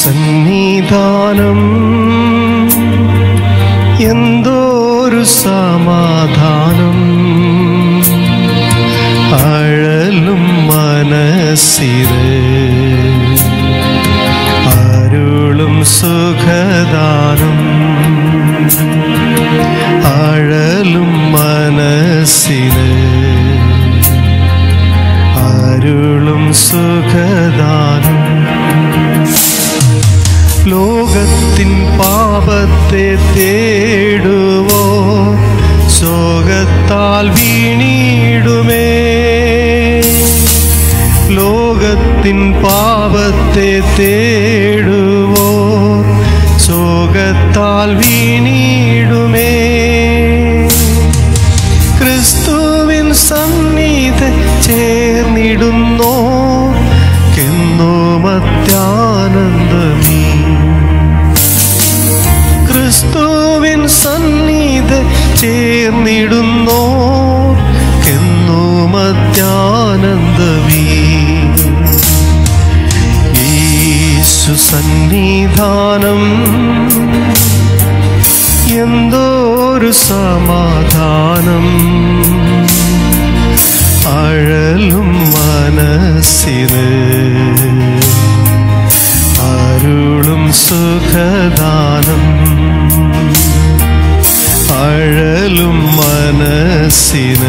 സന്നിധാനം എന്തോരു സമാധാനം അഴലും മനസ്സിര് അരുളും സുഖദാനം അഴലും മനസ്സിന് അരുളും സുഖദാനം ലോകത്തിൻ പാപത്തെ തേടുവോ ശോകത്താൽ വീണിടുമേ ലോകത്തിൻ പാപത്തെ തേടുവോ ശോകത്താൽ വീണിടുമേ ക്രിസ്തുവിൻ സന്നിധ ചേർന്നിടുന്നോ കെന്നും അത്യാനന്ദമീ ക്രിസ്തുവിൻ സന്നിധ ചേർന്നിടുന്നോ കെന്നും അത്യാനന്ദമീ യേശു സന്നിധാനം എന്തോരു സമാധാനം അഴലും മനസ്സിന് അരുളും സുഖദാനം അഴലും മനസ്സിന്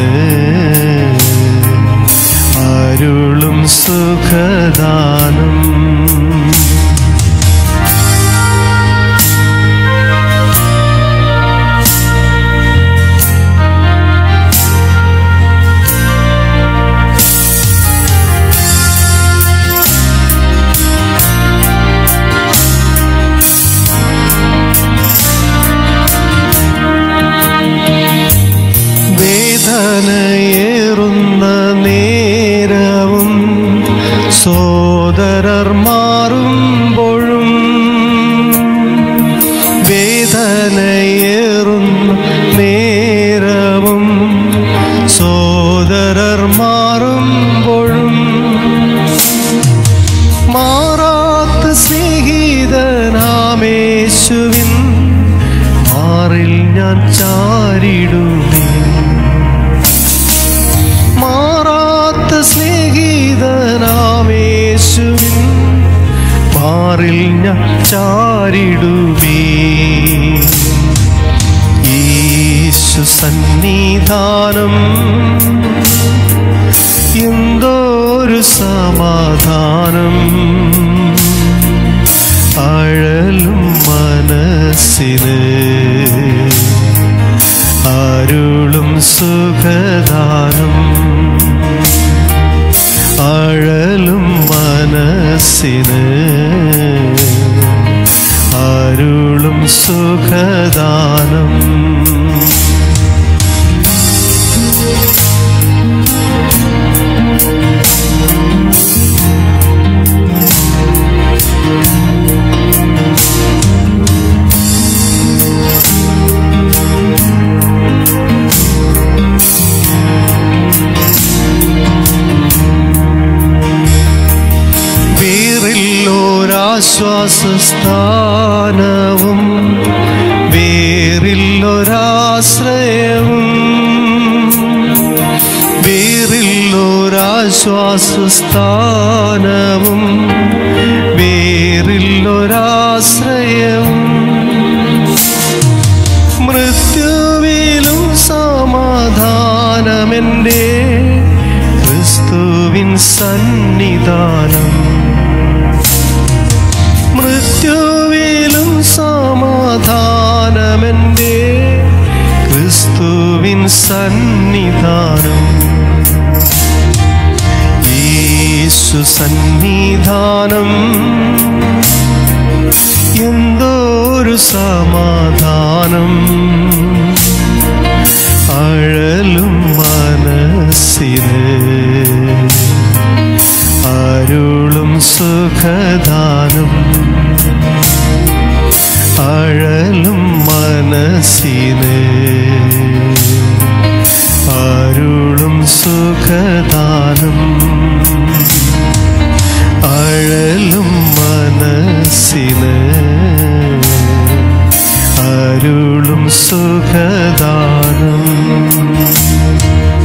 അരുളും സുഖദാനം വേദനയേറുന്ന നേരവും സോദരർ മാറുമ്പോഴും വേദനയേറുന്ന നേരവും സോദരർ മാറുമ്പോഴും മാറാത്ത സ്നേഹിതനാമേശുവിൻ മാറിൽ ഞാൻ ചാരിടുമേ മാറാത്ത സ്നേഹിതനാമേശുവിൻ മാറിൽ ഞാൻ ചാരിടുമേ യേശു സന്നിധാനം എന്തോരു സമാധാനം അഴലും മനസ്സിന് അരുളും സുഖദാനം അഴലും മനസ്സിന് അരുളും സുഖദാനം വേറില്ലൊരാശ്വാസസ്ഥാനവും വേറില്ലൊരാശ്രയവും വേറില്ലൊരാശ്വാസസ്ഥാനവും വേറില്ലൊരാശ്രയവും മൃത്യുവിലും സമാധാനമെൻ്റെ ക്രിസ്തുവിൻ സന്നിധാനം മൃത്യുവിലും സമാധാനമെൻ്റെ ക്രിസ്തുവിൻ സന്നിധാനം യേശു സന്നിധാനം എന്തോരു സമാധാനം അഴലും മനസ്സിന് അരുളും സുഖദാനം അഴലും മനസ്സിന് അരുളും സുഖദാനം അഴലും മനസ്സിന് മനസ്സിന് അരുളും സുഖദാനം